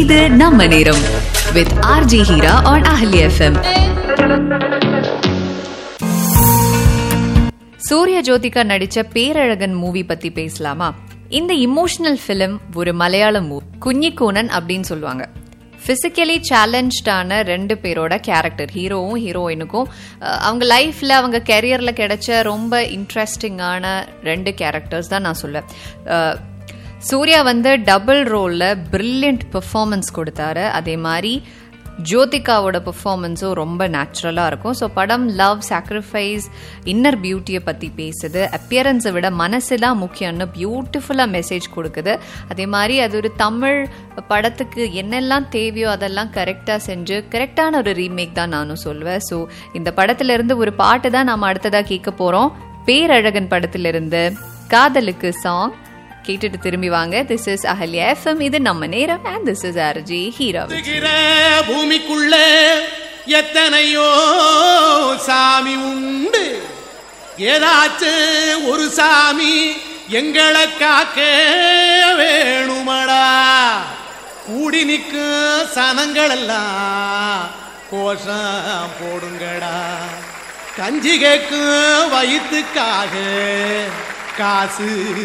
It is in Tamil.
இது நம்ம நேரம் with RJ Heera on Ahalya FM Surya Jyothika நடிச்ச பேரழகன் மூவி பத்தி பேசலாமா இந்த இமோஷனல் ஃபிலிம் ஒரு மலையாள மூவி குஞ்சிக்கூனன் அப்படின்னு சொல்லுவாங்க பிசிக்கலி சேலஞ்ச்டான ரெண்டு பேரோட கேரக்டர் ஹீரோவும் ஹீரோயினுக்கும் அஹ், அவங்க லைஃப்ல அவங்க கெரியர்ல கிடைச்ச ரொம்ப இன்ட்ரெஸ்டிங்கான ரெண்டு கேரக்டர்ஸ் தான் நான் சொல்லுவேன் அஹ், சூர்யா வந்து டபுள் ரோல்ல பிரில்லியன்ட் பெர்ஃபார்மன்ஸ் கொடுத்தாரு அதே மாதிரி ஜோதிகாவோட பெர்ஃபார்மன்ஸும் ரொம்ப நேச்சுரலாக இருக்கும் ஸோ படம் லவ் சாக்ரிஃபைஸ் இன்னர் பியூட்டியை பற்றி பேசுது அப்பியரன்ஸை விட மனசு தான் முக்கியம்னு பியூட்டிஃபுல்லாக மெசேஜ் கொடுக்குது அதே மாதிரி அது ஒரு தமிழ் படத்துக்கு என்னெல்லாம் தேவையோ அதெல்லாம் கரெக்டாக செஞ்சு கரெக்டான ஒரு ரீமேக் தான் நானும் சொல்லுவேன் ஸோ இந்த படத்திலிருந்து ஒரு பாட்டு தான் நாம் அடுத்ததாக கேட்க போகிறோம் பேரழகன் படத்திலிருந்து காதலுக்கு சாங் கேட்டுட்டு திரும்பி வாங்க திஸ் இஸ் அஹல்யா எஃப்எம் இது நம்ம நேரம் and this is RJ Heera சுத்துகிற பூமிக்குள்ள எத்தனையோ சாமி உண்டு ஏதாச்சும் ஒரு சாமி எங்களை காக்க வேணுமடா கூடி நிற்கும் சனங்கள் எல்லாம் கோஷம் போடுங்கடா கஞ்சி கேக்கும் வயிற்றுக்காக காசு